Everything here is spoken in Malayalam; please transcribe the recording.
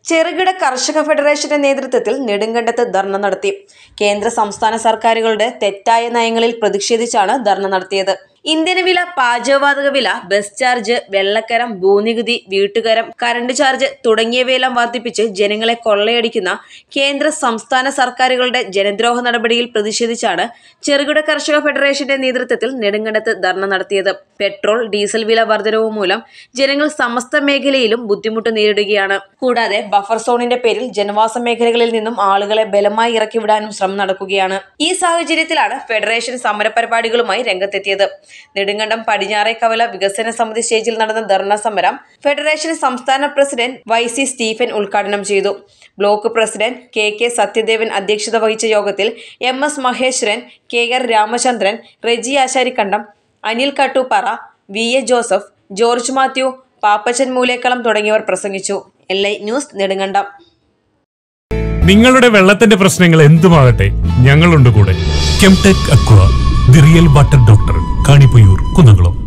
ചെറുകിട കർഷക ഫെഡറേഷന്റെ നേതൃത്വത്തിൽ നെടുങ്കണ്ടത്ത് ധർണ നടത്തി കേന്ദ്ര സംസ്ഥാന സർക്കാരുകളുടെ തെറ്റായ നയങ്ങളിൽ പ്രതിഷേധിച്ചാണ് ധർണ നടത്തിയത് ഇന്ധനവില പാചകവാതക വില ബസ് ചാർജ് വെള്ളക്കരം ഭൂനികുതി വീട്ടുകരം കറണ്ട് ചാർജ് തുടങ്ങിയവയെല്ലാം വർദ്ധിപ്പിച്ച് ജനങ്ങളെ കൊള്ളയടിക്കുന്ന കേന്ദ്ര സംസ്ഥാന സർക്കാരുകളുടെ ജനദ്രോഹ നടപടിയിൽ പ്രതിഷേധിച്ചാണ് ചെറുകിട കർഷക ഫെഡറേഷന്റെ നേതൃത്വത്തിൽ നെടുങ്കണ്ടത്ത് ധർണ നടത്തിയത് പെട്രോൾ ഡീസൽ വില വർധനവ് മൂലം ജനങ്ങൾ സമസ്ത മേഖലയിലും ബുദ്ധിമുട്ട് നേരിടുകയാണ് കൂടാതെ ബഫർ സോണിന്റെ പേരിൽ ജനവാസ മേഖലകളിൽ നിന്നും ആളുകളെ ബലമായി ഇറക്കിവിടാനും ശ്രമം നടക്കുകയാണ് ഈ സാഹചര്യത്തിലാണ് ഫെഡറേഷൻ സമരപരിപാടികളുമായി രംഗത്തെത്തിയത് നെടുങ്കണ്ടം പടിഞ്ഞാറേ കവല വികസന സമിതി സ്റ്റേജിൽ നടന്ന ധർണ സമരം ഫെഡറേഷൻ സംസ്ഥാന പ്രസിഡന്റ് വൈ സി സ്റ്റീഫൻ ഉദ്ഘാടനം ചെയ്തു block president K K Sathyadevan അധ്യക്ഷത വഹിച്ച യോഗത്തിൽ M S Maheswaran K R Ramachandran Reji Asharikkandam Anil Kattoopara V A Joseph George Mathew Pappachan Moolekkalam തുടങ്ങിയവർ പ്രസംഗിച്ചു എൽ ഐ ന്യൂസ് നെടുങ്കണ്ടം നിങ്ങളുടെ വെള്ളത്തിന്റെ പ്രശ്നങ്ങൾ എന്തുമാകട്ടെ ഞങ്ങളുണ്ട് കൂടെ Kemtech aqua the real water doctor Kanipayyur Kunnamkulam